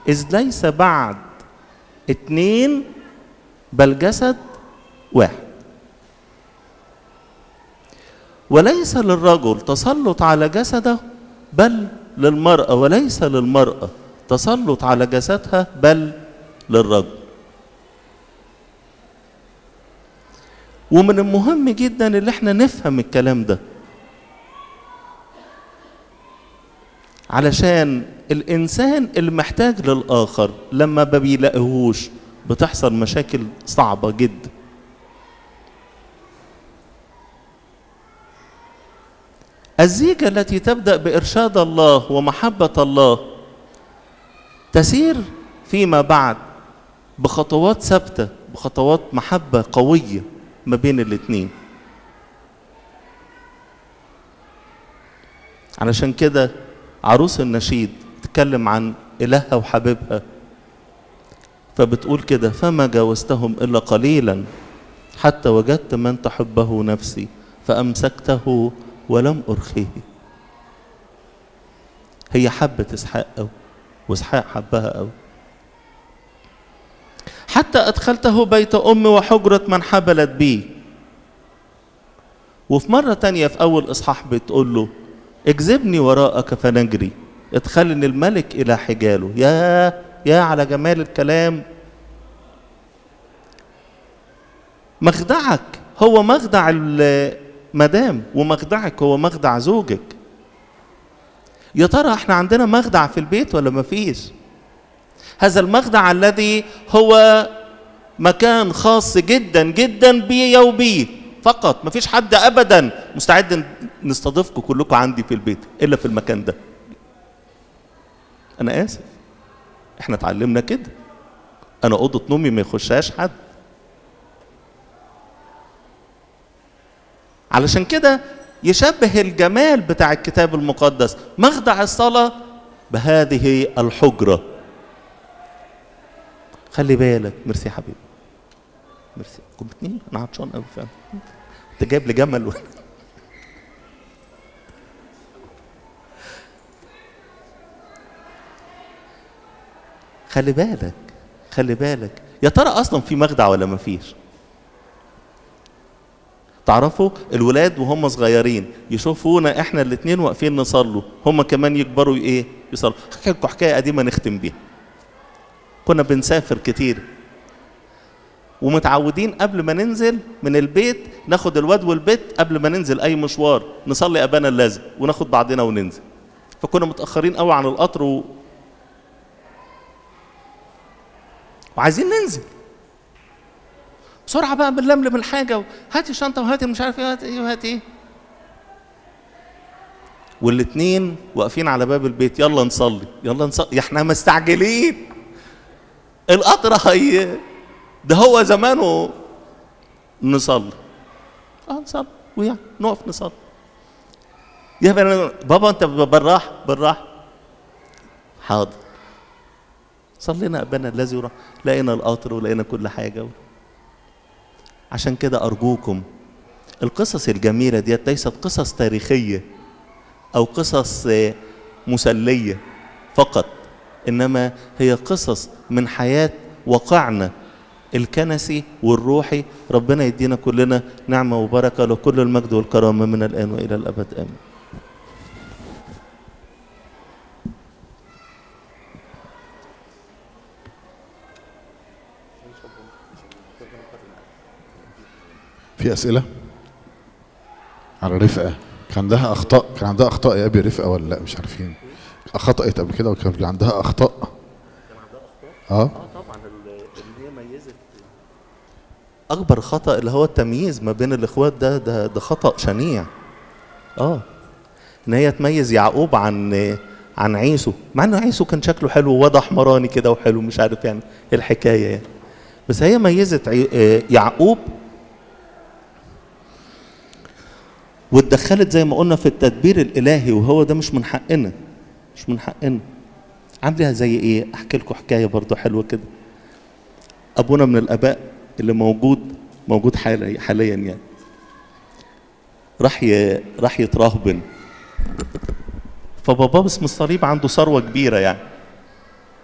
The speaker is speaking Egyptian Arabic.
إذ ليس بعد اتنين بل جسد واحد وليس للرجل تسلط على جسده بل للمرأة وليس للمرأة تسلط على جسدها بل للرجل ومن المهم جدا اللي احنا نفهم الكلام ده علشان الانسان اللي محتاج للاخر لما ما بيلاقيهوش بتحصل مشاكل صعبه جدا الزيجه التي تبدا بارشاد الله ومحبه الله تسير فيما بعد بخطوات ثابته بخطوات محبه قويه ما بين الاتنين علشان كده عروس النشيد تتكلم عن إلهها وحبيبها فبتقول كده فما جاوزتهم إلا قليلا حتى وجدت من تحبه نفسي فأمسكته ولم أرخيه هي حبت إسحاق أوي وإسحاق حبها أوي حتى أدخلته بيت أمي وحجرة من حبلت بي وفي مرة تانية في أول إصحاح بتقول له اجذبني وراءك فنجري ادخلني الملك إلى حجاله يا يا على جمال الكلام مخدعك هو مخدع المدام ومخدعك هو مخدع زوجك يا ترى احنا عندنا مخدع في البيت ولا مفيش هذا المخدع الذي هو مكان خاص جدا جدا بي وبيه فقط مفيش حد ابدا مستعد نستضيفكم كلكم عندي في البيت الا في المكان ده انا اسف احنا اتعلمنا كده انا اوضه نومي ما يخشهاش حد علشان كده يشبه الجمال بتاع الكتاب المقدس مخدع الصلاه بهذه الحجره خلي بالك ميرسي يا حبيبي ميرسي كومتني انا عطشان قوي فعلا انت جايب لي جمل و... خلي بالك خلي بالك يا ترى اصلا في مخدع ولا ما فيش تعرفوا الولاد وهم صغيرين يشوفونا احنا الاثنين واقفين نصلوا هم كمان يكبروا ايه يصلوا احكي لكم حكايه قديمه نختم بيها كنا بنسافر كتير ومتعودين قبل ما ننزل من البيت ناخد الواد والبيت قبل ما ننزل اي مشوار نصلي ابانا اللازم وناخد بعضنا وننزل فكنا متاخرين قوي عن القطر و... وعايزين ننزل بسرعه بقى بنلملم الحاجه هاتي الشنطه وهاتي مش عارف ايه وهاتي ايه وهاتي ايه والاتنين واقفين على باب البيت يلا نصلي يلا نصلي احنا مستعجلين القطر هي ده هو زمانه نصلي اه نصلي ويعني نقف نصلي يا بنا بابا انت بالراحه بالراحه حاضر صلينا ابانا الذي يرى لقينا القطر ولقينا كل حاجه عشان كده ارجوكم القصص الجميله ديت ليست قصص تاريخيه او قصص مسليه فقط انما هي قصص من حياه واقعنا الكنسي والروحي ربنا يدينا كلنا نعمه وبركه لكل المجد والكرامه من الان والى الابد امين في اسئله على رفقه كان عندها اخطاء كان عندها اخطاء يا ابي رفقه ولا لا مش عارفين خطأت قبل كده وكان عندها اخطاء اه اه طبعا اللي هي ميزت اكبر خطا اللي هو التمييز ما بين الاخوات ده ده ده خطا شنيع اه ان هي تميز يعقوب عن عن عيسو مع ان عيسو كان شكله حلو ووضع احمراني كده وحلو مش عارف يعني ايه الحكايه يعني بس هي ميزت عي... آه يعقوب واتدخلت زي ما قلنا في التدبير الالهي وهو ده مش من حقنا مش من حقنا عاملها زي ايه احكي لكم حكايه برضو حلوه كده ابونا من الاباء اللي موجود موجود حاليا حاليا يعني راح ي... راح يترهبن فباباه باسم الصليب عنده ثروه كبيره يعني